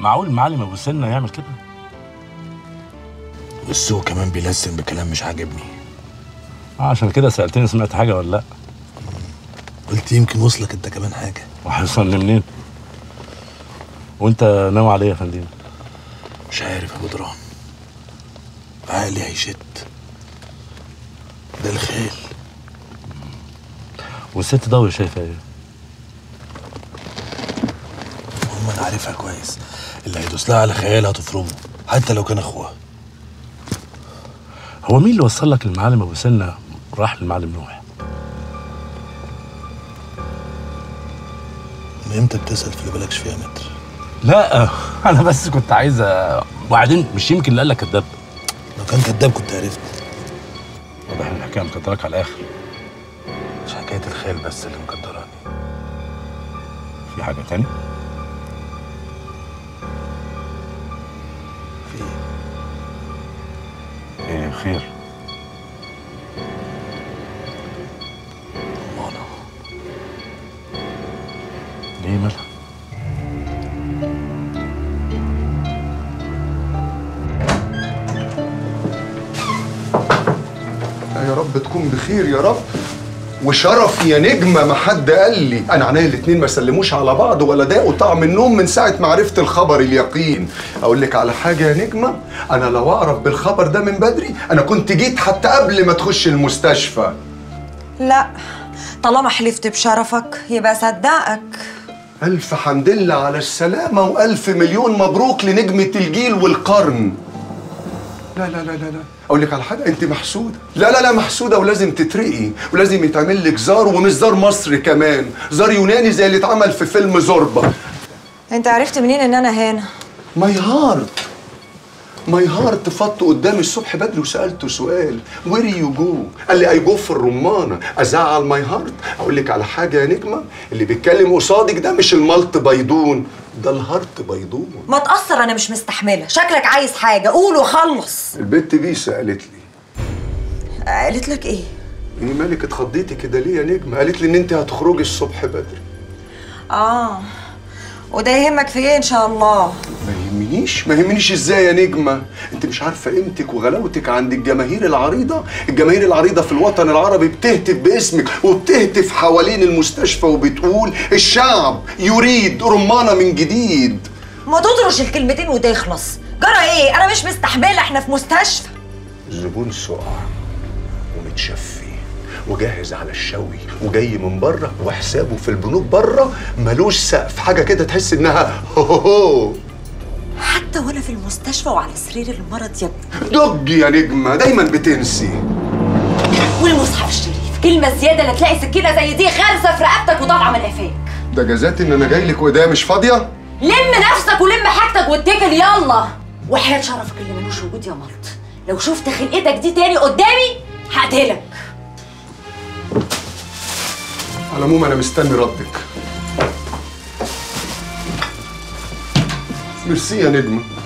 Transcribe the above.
معقول المعلم ابو سنه يعمل كده والسوق كمان بيلسن بكلام مش عاجبني آه عشان كده سالتني سمعت حاجه ولا لا قلت يمكن وصلك انت كمان حاجه وهيوصل لي منين وانت ناوي عليه يا فندم مش عارف يا ابو دران عقلي هيشت ده الخيل والست ضوي شايفه ايه هم انا عارفها كويس اللي هيدوس لها على خيالها هتفرمه حتى لو كان اخوها هو مين اللي وصل لك المعلم ابو سنه راح للمعلم نوح من امتى بتسال في اللي بالكش فيها متر لا انا بس كنت عايز أ- وبعدين مش يمكن اللي قال لك كذاب لو كان كداب كنت عرفت واضح ان الحكايه مكدراك على الاخر مش حكايه الخيل بس اللي مقدراني في حاجه تاني في ايه خير رمانه ليه مالها يا رب تكون بخير يا رب وشرف يا نجمة ما حد قال لي أنا عينيا الاتنين ما سلموش على بعض ولا داقوا طعم النوم من ساعة ما عرفت الخبر اليقين أقول لك على حاجة يا نجمة أنا لو أعرف بالخبر ده من بدري أنا كنت جيت حتى قبل ما تخش المستشفى لا طالما حلفت بشرفك يبقى صدقك ألف حمد لله على السلامة وألف مليون مبروك لنجمة الجيل والقرن لا لا لا لا لا أقول لك على حاجة أنت محسودة لا لا لا محسودة ولازم تترقي ولازم يتعمل لك زار ومش زار مصري كمان زار يوناني زي اللي اتعمل في فيلم زوربا انت عرفت منين ان انا هنا ماي هارت ماي هارت فط قدامي الصبح بدري وسالته سؤال وير يو جو قال لي اي جو في الرمانه ازعل ماي هارت اقول لك على حاجه يا نجمه اللي بيتكلم قصادك ده مش الملط بيضون ده الهارت بيضون ما تأثر انا مش مستحمله شكلك عايز حاجه قول وخلص البت بيسا قالت لي قالت لك ايه ايه مالك اتخضيتي كده ليه يا نجمه قالت لي ان انت هتخرجي الصبح بدري اه وده يهمك في ايه ان شاء الله ما يهمنيش ما يهمنيش ازاي يا نجمه انت مش عارفه قيمتك وغلاوتك عند الجماهير العريضه الجماهير العريضه في الوطن العربي بتهتف باسمك وبتهتف حوالين المستشفى وبتقول الشعب يريد رمانه من جديد ما تطرش الكلمتين وتخلص جرى ايه انا مش مستحمله احنا في مستشفى الزبون سقع ومتشفي وجاهز على الشوي وجاي من بره وحسابه في البنوك بره ملوش سقف حاجه كده تحس انها هو هو هو حتى وانا في المستشفى وعلى سرير المرض يا ابني دج يا نجمه دايما بتنسي والمصحف الشريف كلمه زياده لا تلاقي سكينه زي دي غارزه في رقبتك وطالعه من قفاك ده جزات ان انا جاي لك وايديا مش فاضيه لم نفسك ولم حاجتك واتكل يلا وحياة شرفك اللي ملوش وجود يا ملط لو شفت خلقتك دي تاني قدامي هقتلك على العموم انا مستني ردك ميرسي يا نجمه